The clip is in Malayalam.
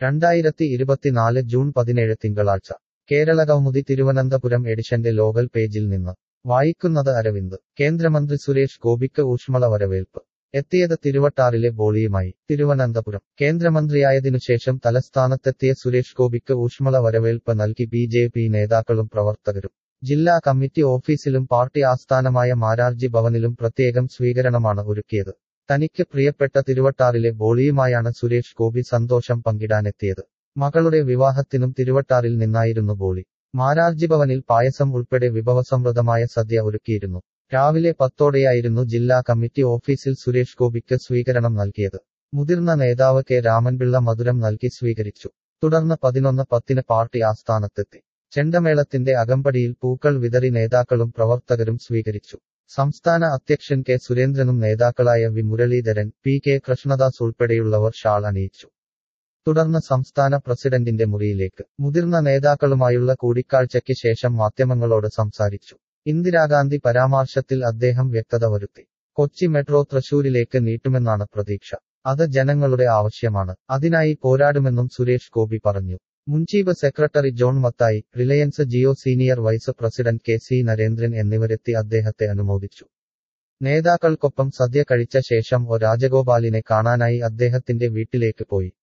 രണ്ടായിരത്തി ഇരുപത്തിനാല് ജൂൺ പതിനേഴ് തിങ്കളാഴ്ച കേരളകൗമുദി തിരുവനന്തപുരം എഡിഷന്റെ ലോകൽ പേജിൽ നിന്ന് വായിക്കുന്നത് അരവിന്ദ് കേന്ദ്രമന്ത്രി സുരേഷ് ഗോപിക്ക് ഊഷ്മള വരവേൽപ്പ് എത്തിയത് തിരുവട്ടാറിലെ ബോളിയുമായി തിരുവനന്തപുരം കേന്ദ്രമന്ത്രിയായതിനുശേഷം തലസ്ഥാനത്തെത്തിയ സുരേഷ് ഗോപിക്ക് ഊഷ്മള വരവേൽപ്പ് നൽകി ബി ജെ പി നേതാക്കളും പ്രവർത്തകരും ജില്ലാ കമ്മിറ്റി ഓഫീസിലും പാർട്ടി ആസ്ഥാനമായ മാരാർജി ഭവനിലും പ്രത്യേകം സ്വീകരണമാണ് ഒരുക്കിയത് തനിക്ക് പ്രിയപ്പെട്ട തിരുവട്ടാറിലെ ബോളിയുമായാണ് സുരേഷ് ഗോപി സന്തോഷം പങ്കിടാനെത്തിയത് മകളുടെ വിവാഹത്തിനും തിരുവട്ടാറിൽ നിന്നായിരുന്നു ബോളി മാരാർജി ഭവനിൽ പായസം ഉൾപ്പെടെ വിഭവസമൃദ്ധമായ സദ്യ ഒരുക്കിയിരുന്നു രാവിലെ പത്തോടെയായിരുന്നു ജില്ലാ കമ്മിറ്റി ഓഫീസിൽ സുരേഷ് ഗോപിക്ക് സ്വീകരണം നൽകിയത് മുതിർന്ന നേതാവ് കെ രാമൻപിള്ള മധുരം നൽകി സ്വീകരിച്ചു തുടർന്ന് പതിനൊന്ന് പത്തിന് പാർട്ടി ആസ്ഥാനത്തെത്തി ചെണ്ടമേളത്തിന്റെ അകമ്പടിയിൽ പൂക്കൾ വിതറി നേതാക്കളും പ്രവർത്തകരും സ്വീകരിച്ചു സംസ്ഥാന അധ്യക്ഷൻ കെ സുരേന്ദ്രനും നേതാക്കളായ V Muraleedharan P K Krishnadas ഉൾപ്പെടെയുള്ളവർ ഷാൾ അണിയിച്ചു തുടർന്ന് സംസ്ഥാന പ്രസിഡന്റിന്റെ മുറിയിലേക്ക് മുതിർന്ന നേതാക്കളുമായുള്ള കൂടിക്കാഴ്ചയ്ക്ക് ശേഷം മാധ്യമങ്ങളോട് സംസാരിച്ചു ഇന്ദിരാഗാന്ധി പരാമർശത്തിൽ അദ്ദേഹം വ്യക്തത വരുത്തി കൊച്ചി മെട്രോ തൃശൂരിലേക്ക് നീട്ടുമെന്നാണ് പ്രതീക്ഷ അത് ജനങ്ങളുടെ ആവശ്യമാണ് അതിനായി പോരാടുമെന്നും സുരേഷ് ഗോപി പറഞ്ഞു മുൻ chief secretary John Mathai Reliance Jio senior vice president K C Narendran എന്നിവരെത്തി അദ്ദേഹത്തെ അനുമോദിച്ചു നേതാക്കൾക്കൊപ്പം സദ്യ കഴിച്ച ശേഷം ഒ രാജഗോപാലിനെ കാണാനായി അദ്ദേഹത്തിന്റെ വീട്ടിലേക്ക് പോയി